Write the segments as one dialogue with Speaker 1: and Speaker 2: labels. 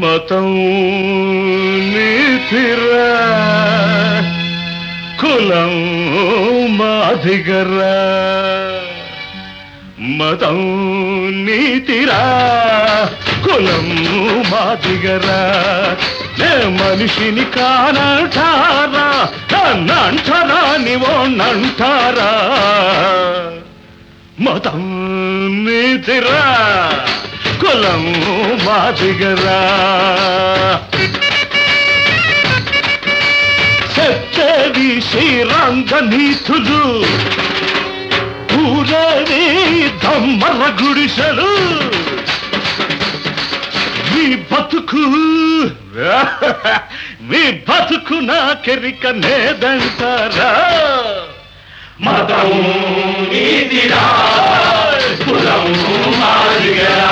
Speaker 1: మతం నీతిరా కులం మాదిగరా మతం నీతిరా కులం మాదిగరా నే మనిషిని కానంటారా నన్నంటారా నీవోనంటారా మతం నీతిరా కులం మాదిగరా చెప్పేది శ్రీరంగ నీతులు ఊరేది దమ్మర గుడిసెలు మీ బతుకు మీ బతుకు నాకెరిక నేదంటారా మతం నీతిరా కులం మాదిగరా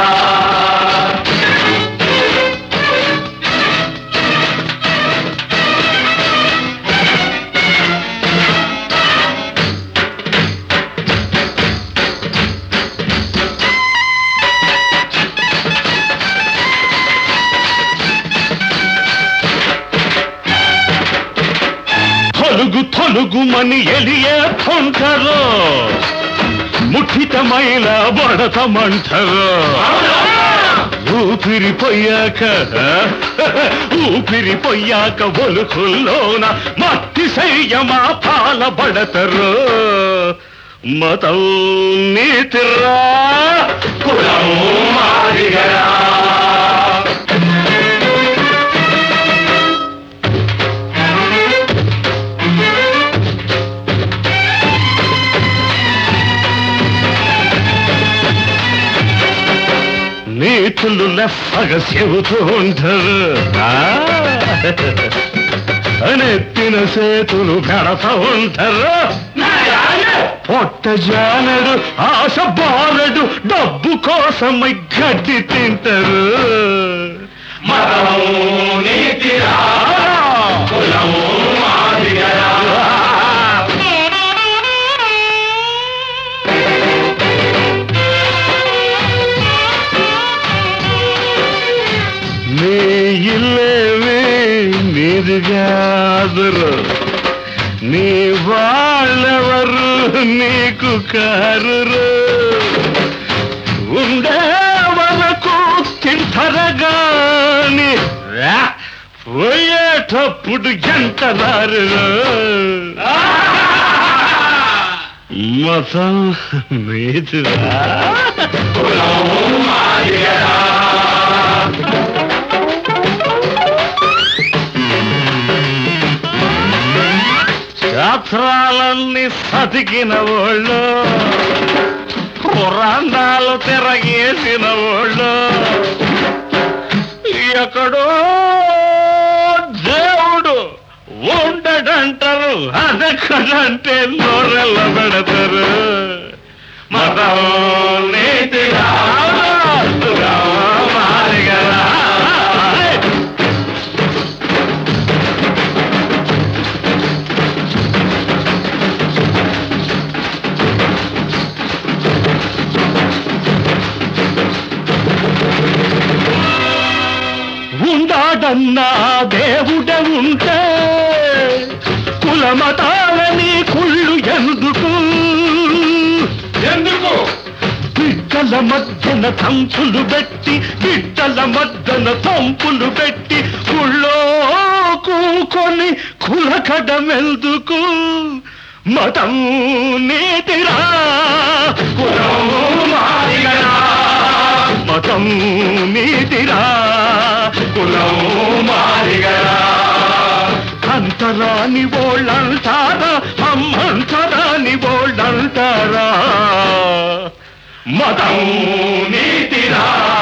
Speaker 1: తొలుగు తొలుగుమని ఎలియేస్తుంటారు ముఠితమైన బడతమంటారు ఊపిరిపోయాక ఊపిరిపోయాక ఒలుకుల్లోన మట్టి శయ్యమా పాలబడతరు మతం నీతిరా కులం మాదిగరా నీతులు లెఫ్ఫగ చెబుతూ ఉంటారు ఆ? నెత్తిన చేతులు పెడతా ఉంటారు పొట్ట జానడు ఆశ బాలడు డబ్బు కోసమై గడ్డి తింటారు నీ ఇల్లేవి నీది కాదురు నీ వాళ్ళెవరు నీకు కారురు ఉండే వరకు తింటరగాని రా, పోయేటప్పుడు ఎంటరారు మతం నీతిరా శాస్త్రాలన్నీ సతికిన వాళ్ళు పురాణాలు తిరగేసిన వాళ్ళు ఎక్కడో దేవుడు ఉండడంటారు అదెక్కడంటే నోరెల్ల పెడతారు మతం నీతిరా మారిగరా ఉండాడన్నా దేవుడ ఉంటే కులమతాలని కుళ్ళు ఎందుకు ఎందుకు బిడ్డల మధ్యన తంపులు పెట్టి బిడ్డల మధ్యన తంపులు పెట్టి కుళ్ళో కూకొని కులకడమెందుకు మతం నీతిరా కులం మాదిగరా మతం నీతిరా కులం మాదిగరా అంతరాని వాళ్ళంటారా అమ్మంతరాని వాళ్ళంటారా మతం నీతిరా